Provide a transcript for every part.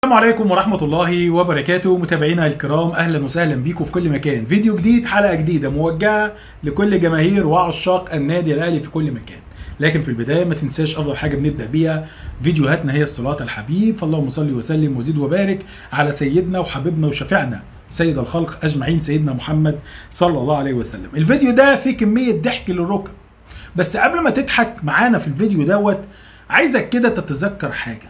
السلام عليكم ورحمة الله وبركاته متابعينا الكرام أهلا وسهلا بيكم في كل مكان فيديو جديد حلقة جديدة موجهة لكل جماهير وعشاق النادي الأهلي في كل مكان لكن في البداية ما تنساش أفضل حاجة بنبدأ بيها فيديوهاتنا هي الصلاة الحبيب فاللهم صل وسلم وزد وبارك على سيدنا وحبيبنا وشفيعنا سيد الخلق أجمعين سيدنا محمد صلى الله عليه وسلم الفيديو ده فيه كمية ضحك للركب بس قبل ما تضحك معانا في الفيديو دوت عايزك كده تتذكر حاجة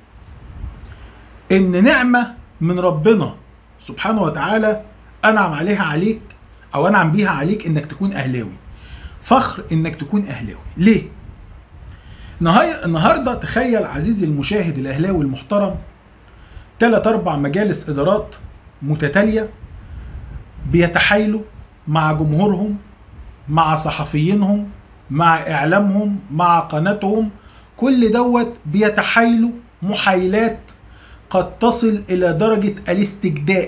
ان نعمه من ربنا سبحانه وتعالى انعم عليها عليك او انعم بيها عليك انك تكون اهلاوي فخر انك تكون اهلاوي ليه النهاية- النهارده تخيل عزيزي المشاهد الاهلاوي المحترم ثلاث اربع مجالس ادارات متتاليه بيتحايلوا مع جمهورهم مع صحفيينهم مع اعلامهم مع قناتهم كل دوت بيتحايلوا محايلات قد تصل الى درجه الاستجداء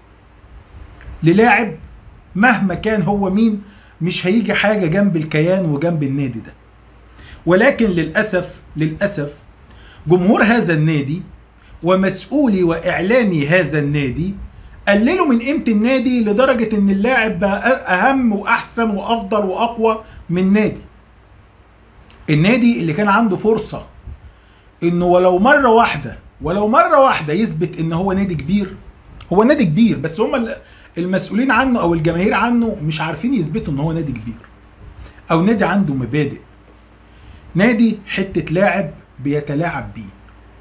للاعب مهما كان هو مين مش هيجي حاجه جنب الكيان وجنب النادي ده ولكن للاسف للاسف جمهور هذا النادي ومسؤولي واعلامي هذا النادي قللوا من قيمه النادي لدرجه ان اللاعب بقى اهم واحسن وافضل واقوى من نادي النادي اللي كان عنده فرصه انه ولو مره واحده ولو مره واحده يثبت ان هو نادي كبير هو نادي كبير بس هم المسؤولين عنه او الجماهير عنه مش عارفين يثبتوا ان هو نادي كبير او نادي عنده مبادئ نادي حته لاعب بيتلاعب بيه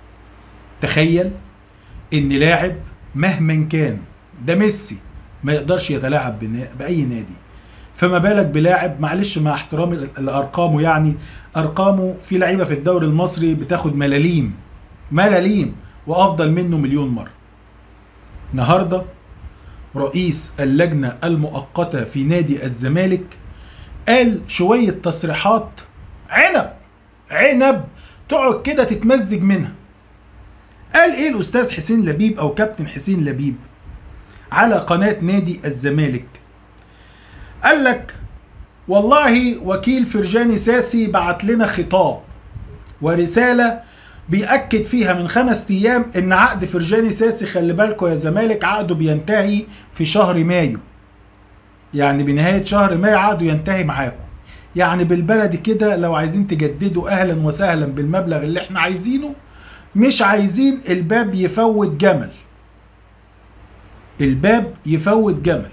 تخيل ان لاعب مهما كان ده ميسي ما يقدرش يتلاعب بنا- باي نادي فما بالك بلاعب معلش مع احترامي ل- لارقامه يعني ارقامه في لعيبه في الدوري المصري بتاخد ملاليم ملاليم وافضل منه مليون مره النهارده رئيس اللجنه المؤقته في نادي الزمالك قال شويه تصريحات عنب عنب تقعد كده تتمزج منها قال ايه الاستاذ حسين لبيب او كابتن حسين لبيب على قناه نادي الزمالك قال لك والله وكيل فرجاني ساسي بعت لنا خطاب ورساله بيأكد فيها من خمس ايام ان عقد فرجاني ساسي خلي بالكوا يا زمالك عقده بينتهي في شهر مايو يعني بنهايه شهر مايو عقده ينتهي معاكم يعني بالبلدي كده لو عايزين تجددوا اهلا وسهلا بالمبلغ اللي احنا عايزينه مش عايزين الباب يفوت جمل الباب يفوت جمل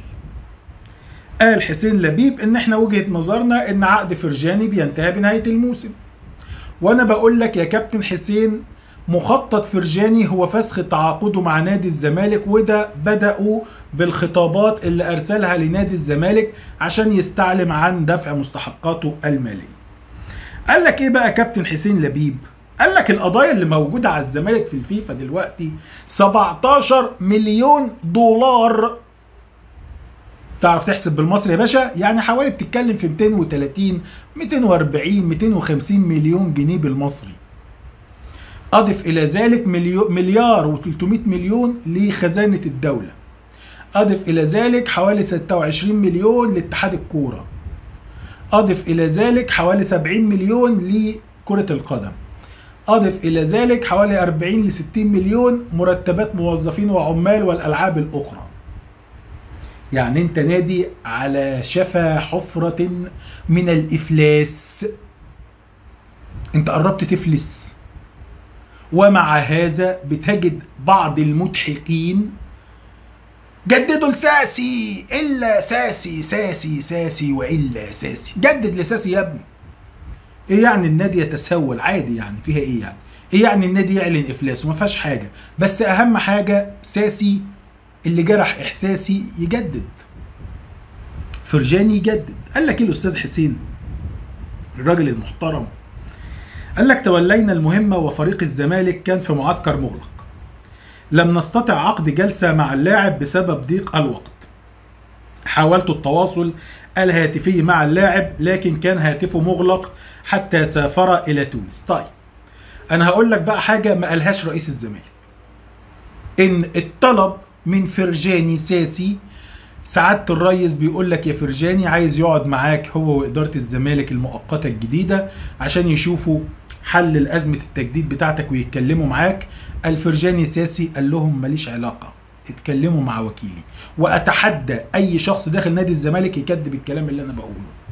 قال حسين لبيب ان احنا وجهة نظرنا ان عقد فرجاني بينتهي بنهاية الموسم وانا بقول لك يا كابتن حسين مخطط فرجاني هو فسخ تعاقده مع نادي الزمالك وده بدأوا بالخطابات اللي ارسلها لنادي الزمالك عشان يستعلم عن دفع مستحقاته المالية قال لك ايه بقى كابتن حسين لبيب قال لك القضايا اللي موجودة على الزمالك في الفيفا دلوقتي 17 مليون دولار تعرف تحسب بالمصري يا باشا يعني حوالي بتتكلم في 230 240 250 مليون جنيه بالمصري اضف الى ذلك مليو مليار و300 مليون لخزانه الدوله اضف الى ذلك حوالي 26 مليون لاتحاد الكوره اضف الى ذلك حوالي 70 مليون لكره القدم اضف الى ذلك حوالي 40 ل 60 مليون مرتبات موظفين وعمال والالعاب الاخرى يعني انت نادي على شفا حفرة من الافلاس انت قربت تفلس ومع هذا بتجد بعض المدحقين جددوا لساسي الا ساسي ساسي ساسي والا ساسي جدد لساسي يا ابني ايه يعني النادي يتسول عادي يعني فيها ايه يعني ايه يعني النادي يعلن افلاسه ما فيهاش حاجه بس اهم حاجه ساسي اللي جرح احساسي يجدد فرجاني يجدد قال لك ايه الاستاذ حسين الراجل المحترم قال لك تولينا المهمه وفريق الزمالك كان في معسكر مغلق لم نستطع عقد جلسه مع اللاعب بسبب ضيق الوقت حاولت التواصل الهاتفي مع اللاعب لكن كان هاتفه مغلق حتى سافر الى تونس طيب انا هقول لك بقى حاجه ما قالهاش رئيس الزمالك ان الطلب من فرجاني ساسي سعادة الريس بيقول لك يا فرجاني عايز يقعد معاك هو وإدارة الزمالك المؤقتة الجديدة عشان يشوفوا حل الأزمة التجديد بتاعتك ويتكلموا معاك الفرجاني ساسي قال لهم ماليش علاقة اتكلموا مع وكيلي وأتحدى أي شخص داخل نادي الزمالك يكذب الكلام اللي أنا بقوله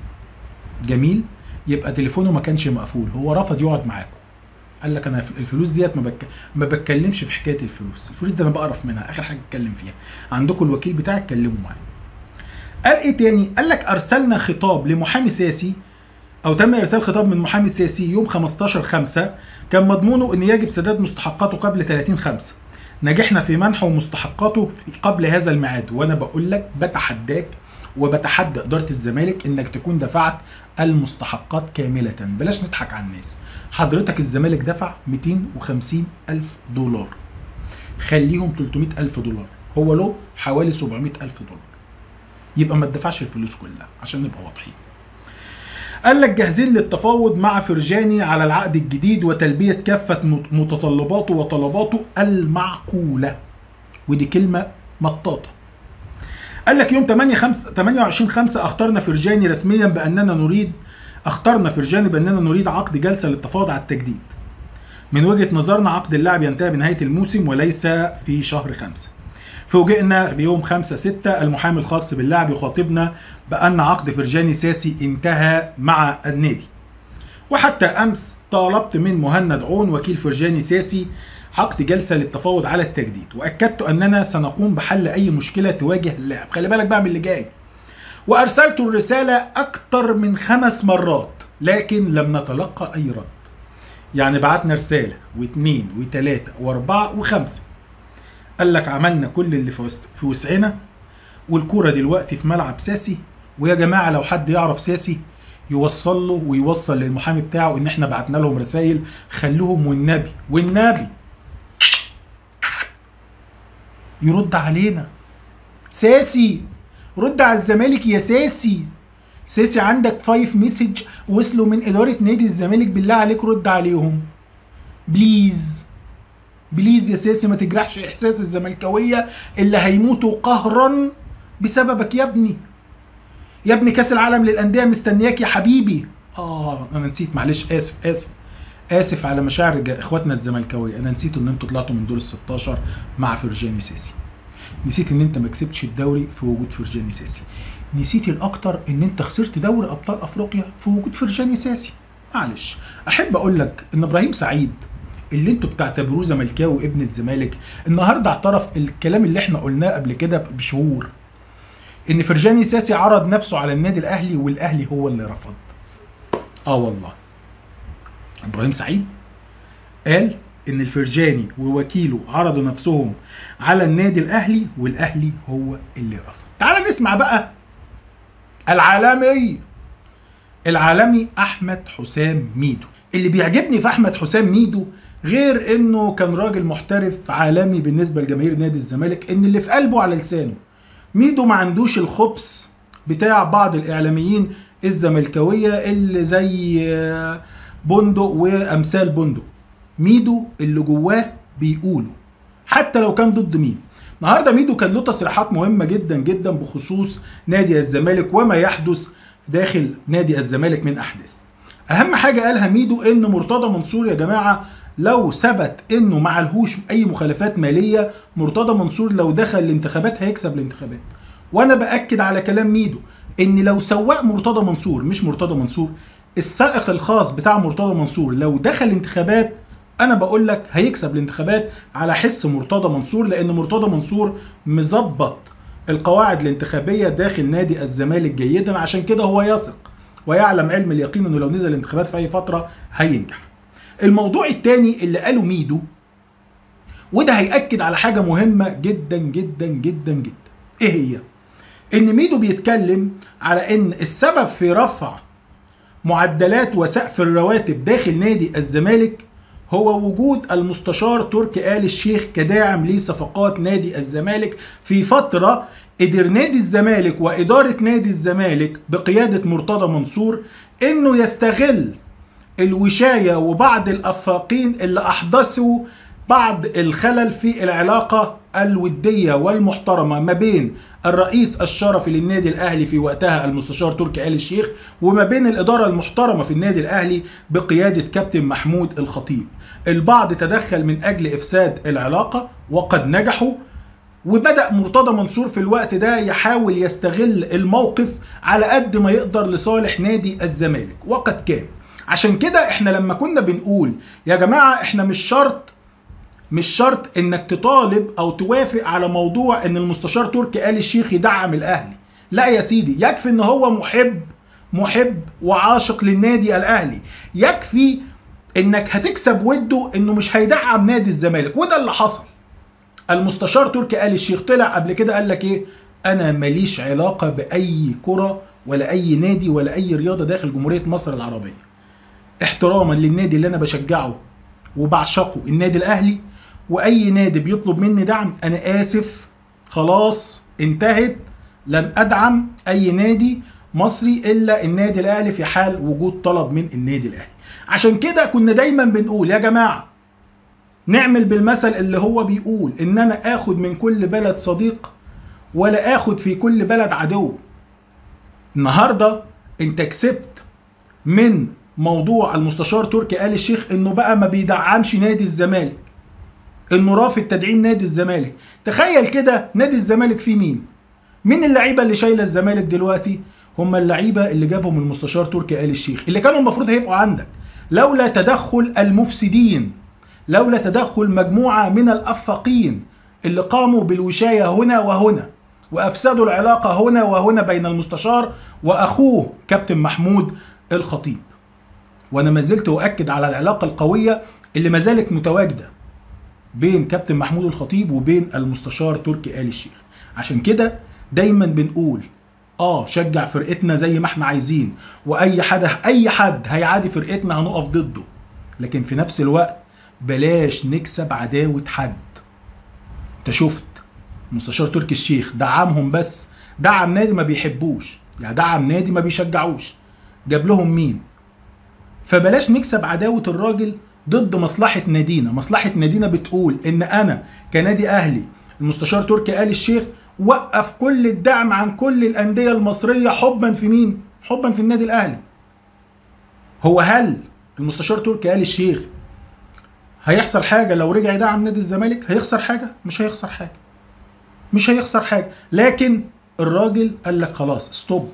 جميل يبقى تليفونه ما كانش مقفول هو رفض يقعد معاكم قال لك انا الفلوس ديت ما بك... ما بتكلمش في حكايه الفلوس الفلوس دي انا بقرف منها اخر حاجه اتكلم فيها عندكم الوكيل بتاعك اتكلموا معاه قال ايه تاني قال لك ارسلنا خطاب لمحامي سياسي او تم ارسال خطاب من محامي سياسي يوم 15 5 كان مضمونه ان يجب سداد مستحقاته قبل 30 5 نجحنا في منحه مستحقاته قبل هذا الميعاد وانا بقول لك بتحداك وبتحدى إدارة الزمالك إنك تكون دفعت المستحقات كاملة بلاش نضحك على الناس حضرتك الزمالك دفع 250 ألف دولار خليهم 300 ألف دولار هو له حوالي 700 ألف دولار يبقى ما تدفعش الفلوس كلها عشان نبقى واضحين قال لك جاهزين للتفاوض مع فرجاني على العقد الجديد وتلبية كافة متطلباته وطلباته المعقولة ودي كلمة مطاطة قال لك يوم 8 5 28 5 اخترنا فرجاني رسميا باننا نريد اخترنا فرجاني باننا نريد عقد جلسه للتفاوض على التجديد. من وجهه نظرنا عقد اللاعب ينتهي بنهايه الموسم وليس في شهر خمسة. فوجئنا بيوم 5 6 المحامي الخاص باللاعب يخاطبنا بان عقد فرجاني ساسي انتهى مع النادي. وحتى امس طالبت من مهند عون وكيل فرجاني ساسي عقد جلسه للتفاوض على التجديد واكدت اننا سنقوم بحل اي مشكله تواجه اللاعب خلي بالك بقى من اللي جاي وارسلت الرساله اكتر من خمس مرات لكن لم نتلقى اي رد يعني بعتنا رساله واثنين وثلاثه واربعه وخمسه قال لك عملنا كل اللي في وسعنا والكوره دلوقتي في ملعب ساسي ويا جماعه لو حد يعرف ساسي يوصل له ويوصل للمحامي بتاعه ان احنا بعتنا لهم رسائل خلوهم والنبي والنبي يرد علينا ساسي رد على الزمالك يا ساسي ساسي عندك فايف مسج وصلوا من اداره نادي الزمالك بالله عليك رد عليهم بليز بليز يا ساسي ما تجرحش احساس الزملكاويه اللي هيموتوا قهرا بسببك يا ابني يا ابني كاس العالم للانديه مستنياك يا حبيبي اه انا نسيت معلش اسف اسف اسف على مشاعر اخواتنا الزملكاويه انا نسيت ان انتوا طلعتوا من دور ال 16 مع فرجاني ساسي نسيت ان انت ما كسبتش الدوري في وجود فرجاني ساسي نسيت الاكتر ان انت خسرت دوري ابطال افريقيا في وجود فرجاني ساسي معلش احب اقول لك ان ابراهيم سعيد اللي انتوا بتعتبروه زملكاوي ابن الزمالك النهارده اعترف الكلام اللي احنا قلناه قبل كده بشهور ان فرجاني ساسي عرض نفسه على النادي الاهلي والاهلي هو اللي رفض اه والله ابراهيم سعيد قال ان الفرجاني ووكيله عرضوا نفسهم على النادي الاهلي والاهلي هو اللي رفض تعال نسمع بقى العالمي العالمي احمد حسام ميدو اللي بيعجبني في احمد حسام ميدو غير انه كان راجل محترف عالمي بالنسبه لجماهير نادي الزمالك ان اللي في قلبه على لسانه ميدو ما عندوش الخبث بتاع بعض الاعلاميين الزملكاويه اللي زي بندق وامثال بندق ميدو اللي جواه بيقوله حتى لو كان ضد مين النهارده ميدو كان له تصريحات مهمه جدا جدا بخصوص نادي الزمالك وما يحدث داخل نادي الزمالك من احداث اهم حاجه قالها ميدو ان مرتضى منصور يا جماعه لو ثبت انه ما عليهوش اي مخالفات ماليه مرتضى منصور لو دخل الانتخابات هيكسب الانتخابات وانا باكد على كلام ميدو ان لو سواق مرتضى منصور مش مرتضى منصور السائق الخاص بتاع مرتضى منصور لو دخل انتخابات انا بقول لك هيكسب الانتخابات على حس مرتضى منصور لان مرتضى منصور مظبط القواعد الانتخابيه داخل نادي الزمالك جيدا عشان كده هو يثق ويعلم علم اليقين انه لو نزل الانتخابات في اي فتره هينجح الموضوع الثاني اللي قاله ميدو وده هيأكد على حاجة مهمة جدا جدا جدا جدا ايه هي؟ ان ميدو بيتكلم على ان السبب في رفع معدلات وسقف الرواتب داخل نادي الزمالك هو وجود المستشار تركي آل الشيخ كداعم لصفقات نادي الزمالك في فترة قدر نادي الزمالك وإدارة نادي الزمالك بقيادة مرتضى منصور إنه يستغل الوشاية وبعض الأفاقين اللي أحدثوا بعض الخلل في العلاقة الودية والمحترمة ما بين الرئيس الشرفي للنادي الأهلي في وقتها المستشار تركي آل الشيخ وما بين الإدارة المحترمة في النادي الأهلي بقيادة كابتن محمود الخطيب البعض تدخل من أجل إفساد العلاقة وقد نجحوا وبدأ مرتضى منصور في الوقت ده يحاول يستغل الموقف على قد ما يقدر لصالح نادي الزمالك وقد كان عشان كده احنا لما كنا بنقول يا جماعة احنا مش شرط مش شرط انك تطالب او توافق على موضوع ان المستشار تركي آل الشيخ يدعم الاهلي لا يا سيدي يكفي ان هو محب محب وعاشق للنادي الاهلي يكفي انك هتكسب وده انه مش هيدعم نادي الزمالك وده اللي حصل المستشار تركي آل الشيخ طلع قبل كده قال لك ايه انا ماليش علاقة باي كرة ولا اي نادي ولا اي رياضة داخل جمهورية مصر العربية احتراما للنادي اللي انا بشجعه وبعشقه النادي الاهلي واي نادي بيطلب مني دعم انا اسف خلاص انتهت لن ادعم اي نادي مصري الا النادي الاهلي في حال وجود طلب من النادي الاهلي عشان كده كنا دايما بنقول يا جماعه نعمل بالمثل اللي هو بيقول ان انا اخد من كل بلد صديق ولا اخد في كل بلد عدو النهارده انت كسبت من موضوع المستشار تركي آل الشيخ انه بقى ما بيدعمش نادي الزمالك انه رافض تدعيم نادي الزمالك تخيل كده نادي الزمالك فيه مين مين اللعيبه اللي شايله الزمالك دلوقتي هم اللعيبه اللي جابهم المستشار تركي آل الشيخ اللي كانوا المفروض هيبقوا عندك لولا تدخل المفسدين لولا تدخل مجموعه من الافاقين اللي قاموا بالوشايه هنا وهنا وافسدوا العلاقه هنا وهنا بين المستشار واخوه كابتن محمود الخطيب وانا ما زلت اؤكد على العلاقه القويه اللي ما زالت متواجده بين كابتن محمود الخطيب وبين المستشار تركي آل الشيخ عشان كده دايما بنقول اه شجع فرقتنا زي ما احنا عايزين واي حد اي حد هيعادي فرقتنا هنقف ضده لكن في نفس الوقت بلاش نكسب عداوة حد انت شفت مستشار تركي الشيخ دعمهم بس دعم نادي ما بيحبوش يعني دعم نادي ما بيشجعوش جاب لهم مين فبلاش نكسب عداوة الراجل ضد مصلحة نادينا مصلحة نادينا بتقول ان انا كنادي اهلي المستشار تركي آل الشيخ وقف كل الدعم عن كل الاندية المصرية حبا في مين حبا في النادي الاهلي هو هل المستشار تركي آل الشيخ هيحصل حاجة لو رجع يدعم نادي الزمالك هيخسر حاجة مش هيخسر حاجة مش هيخسر حاجة لكن الراجل قال لك خلاص ستوب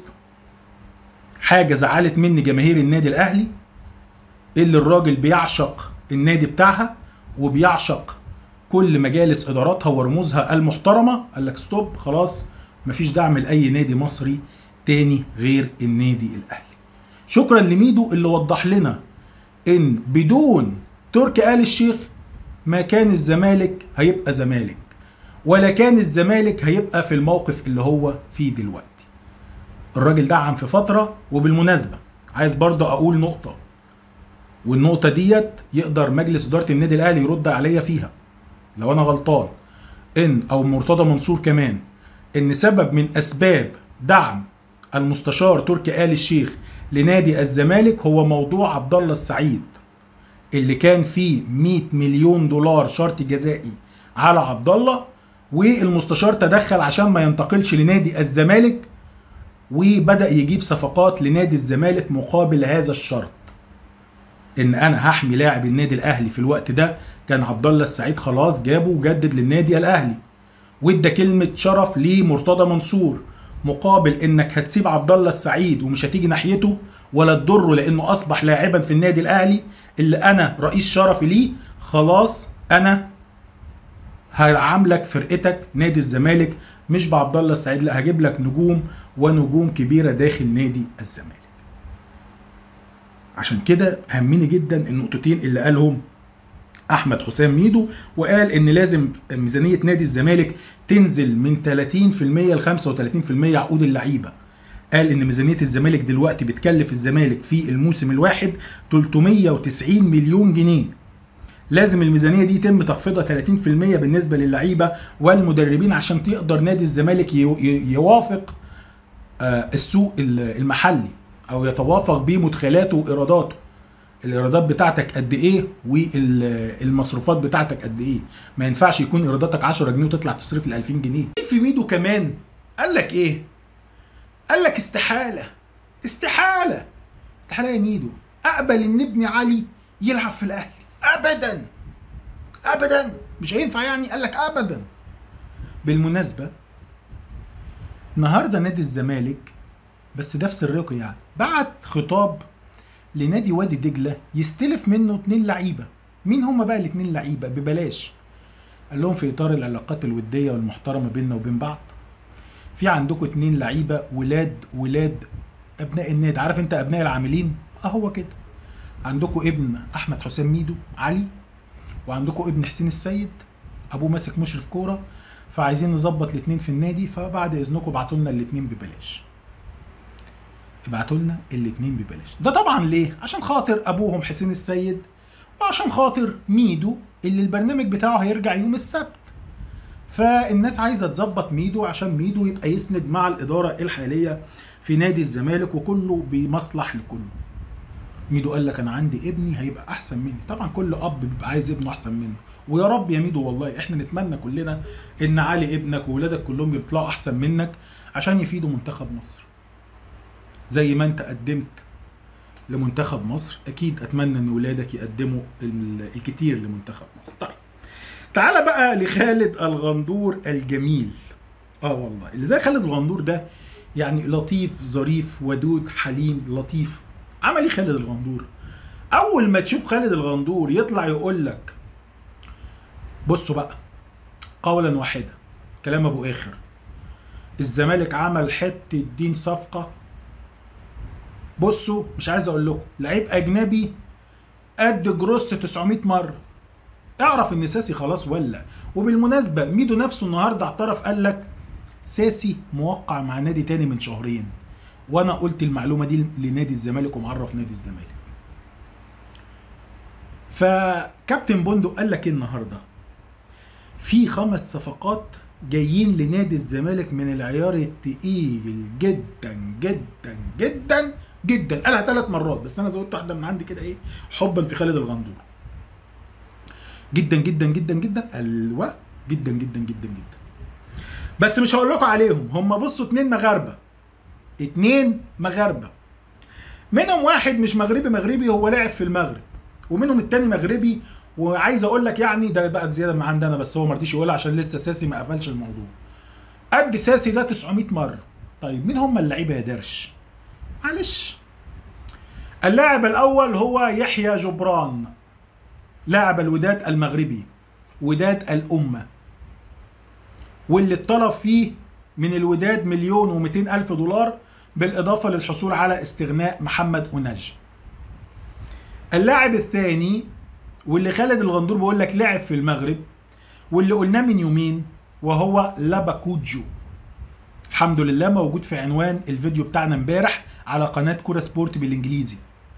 حاجة زعلت مني جماهير النادي الاهلي اللي الراجل بيعشق النادي بتاعها وبيعشق كل مجالس اداراتها ورموزها المحترمه قال لك ستوب خلاص مفيش دعم لاي نادي مصري تاني غير النادي الاهلي شكرا لميدو اللي وضح لنا ان بدون تركي آل الشيخ ما كان الزمالك هيبقى زمالك ولا كان الزمالك هيبقى في الموقف اللي هو فيه دلوقتي الراجل دعم في فترة وبالمناسبة عايز برضه أقول نقطة والنقطة ديت يقدر مجلس إدارة النادي الأهلي يرد عليا فيها لو أنا غلطان إن أو مرتضى منصور كمان إن سبب من أسباب دعم المستشار تركي آل الشيخ لنادي الزمالك هو موضوع عبد الله السعيد اللي كان فيه 100 مليون دولار شرط جزائي على عبد الله والمستشار تدخل عشان ما ينتقلش لنادي الزمالك وبدأ يجيب صفقات لنادي الزمالك مقابل هذا الشرط ان انا هحمي لاعب النادي الاهلي في الوقت ده كان عبد الله السعيد خلاص جابه وجدد للنادي الاهلي وادى كلمه شرف لمرتضى منصور مقابل انك هتسيب عبد الله السعيد ومش هتيجي ناحيته ولا تضره لانه اصبح لاعبا في النادي الاهلي اللي انا رئيس شرفي ليه خلاص انا هعاملك فرقتك نادي الزمالك مش بعبد الله السعيد لا هجيب لك نجوم ونجوم كبيره داخل نادي الزمالك عشان كده همني جدا النقطتين اللي قالهم احمد حسام ميدو وقال ان لازم ميزانيه نادي الزمالك تنزل من 30% ل 35% عقود اللعيبه قال ان ميزانيه الزمالك دلوقتي بتكلف الزمالك في الموسم الواحد 390 مليون جنيه لازم الميزانيه دي يتم تخفيضها 30% بالنسبه للعيبه والمدربين عشان تقدر نادي الزمالك يوافق السوق المحلي او يتوافق بمدخلاته وايراداته الايرادات بتاعتك قد ايه والمصروفات بتاعتك قد ايه ما ينفعش يكون ايراداتك 10 جنيه وتطلع تصرف ال 2000 جنيه في ميدو كمان قال لك ايه قال لك استحاله استحاله استحاله يا ميدو اقبل ان ابني علي يلعب في الاهلي ابدا ابدا مش هينفع يعني قال لك ابدا بالمناسبه النهارده نادي الزمالك بس ده في سرقه يعني بعت خطاب لنادي وادي دجله يستلف منه اتنين لعيبه مين هما بقى الاتنين لعيبه ببلاش قال لهم في اطار العلاقات الوديه والمحترمه بيننا وبين بعض في عندكم اتنين لعيبه ولاد ولاد ابناء النادي عارف انت ابناء العاملين اهو كده عندكم ابن احمد حسام ميدو علي وعندكم ابن حسين السيد ابوه ماسك مشرف كوره فعايزين نظبط الاثنين في النادي فبعد اذنكم ابعتوا لنا الاثنين ببلاش ابعتوا لنا الاثنين ببلاش ده طبعا ليه عشان خاطر ابوهم حسين السيد وعشان خاطر ميدو اللي البرنامج بتاعه هيرجع يوم السبت فالناس عايزه تظبط ميدو عشان ميدو يبقى يسند مع الاداره الحاليه في نادي الزمالك وكله بمصلح لكله ميدو قال لك انا عندي ابني هيبقى احسن مني طبعا كل اب بيبقى عايز ابنه احسن منه ويا رب يا ميدو والله احنا نتمنى كلنا ان علي ابنك وولادك كلهم يطلعوا احسن منك عشان يفيدوا منتخب مصر زي ما انت قدمت لمنتخب مصر اكيد اتمنى ان ولادك يقدموا ال- الكتير لمنتخب مصر طيب تعال بقى لخالد الغندور الجميل اه والله اللي زي خالد الغندور ده يعني لطيف ظريف ودود حليم لطيف عمل ايه خالد الغندور اول ما تشوف خالد الغندور يطلع يقول لك بصوا بقى قولا واحدا كلام ابو اخر الزمالك عمل حته دين صفقه بصوا مش عايز اقول لكم لعيب اجنبي قد جروس 900 مره اعرف ان ساسي خلاص ولا وبالمناسبه ميدو نفسه النهارده اعترف قال لك ساسي موقع مع نادي تاني من شهرين وانا قلت المعلومه دي لنادي الزمالك ومعرف نادي الزمالك فكابتن بوندو قال لك ايه النهارده في خمس صفقات جايين لنادي الزمالك من العيار التقيل جدا جدا جدا جدا قالها ثلاث مرات بس انا زودت واحده من عندي كده ايه حبا في خالد الغندور جدا جدا جدا جدا ايوه جدا جدا جدا جدا بس مش هقول لكم عليهم هم بصوا اتنين مغاربه اتنين مغاربه منهم واحد مش مغربي مغربي هو لعب في المغرب ومنهم التاني مغربي وعايز اقول لك يعني ده بقى زياده من عندنا بس هو ما رضيش يقولها عشان لسه ساسي ما قفلش الموضوع قد ساسي ده 900 مره طيب مين هم اللعيبه يا درش معلش اللاعب الاول هو يحيى جبران لاعب الوداد المغربي وداد الامه واللي اتطلب فيه من الوداد مليون ومئتين ألف دولار بالإضافة للحصول على استغناء محمد أوناج اللاعب الثاني واللي خالد الغندور بيقول لك لعب في المغرب واللي قلناه من يومين وهو لاباكوجو الحمد لله موجود في عنوان الفيديو بتاعنا امبارح على قناة كورة سبورت بالانجليزي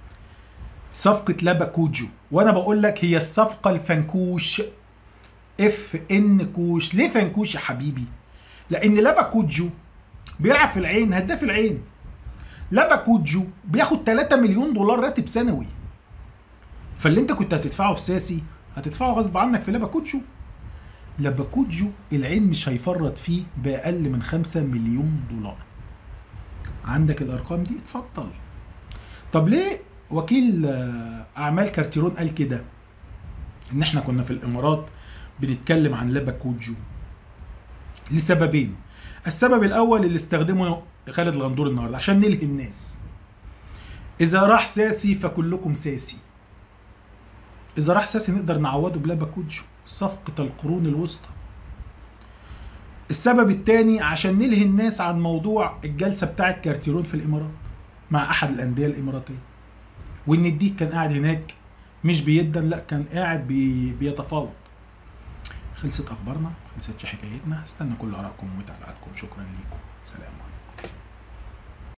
صفقة لاباكوجو وانا بقول لك هي الصفقة الفنكوش اف ان كوش ليه فنكوش يا حبيبي لان لاباكوجو بيلعب في العين هداف العين لاباكوجو بياخد 3 مليون دولار راتب سنوي فاللي انت كنت هتدفعه في ساسي هتدفعه غصب عنك في لاباكوجو لاباكوجو العين مش هيفرط فيه باقل من 5 مليون دولار عندك الارقام دي اتفضل طب ليه وكيل آه، اعمال كارتيرون قال كده ان احنا كنا في الامارات بنتكلم عن لاباكوجو لسببين السبب الاول اللي استخدمه خالد الغندور النهارده عشان نلهي الناس اذا راح ساسي فكلكم ساسي اذا راح ساسي نقدر نعوضه بلاباكوجو صفقة القرون الوسطى السبب الثاني عشان نلهي الناس عن موضوع الجلسة بتاعة كارتيرون في الامارات مع احد الاندية الاماراتية وان الديك كان قاعد هناك مش بيدن لا كان قاعد بي بيتفاوض خلصت اخبارنا خلصت حكايتنا استنى كل ارائكم وتعليقاتكم شكرا ليكم سلام عليكم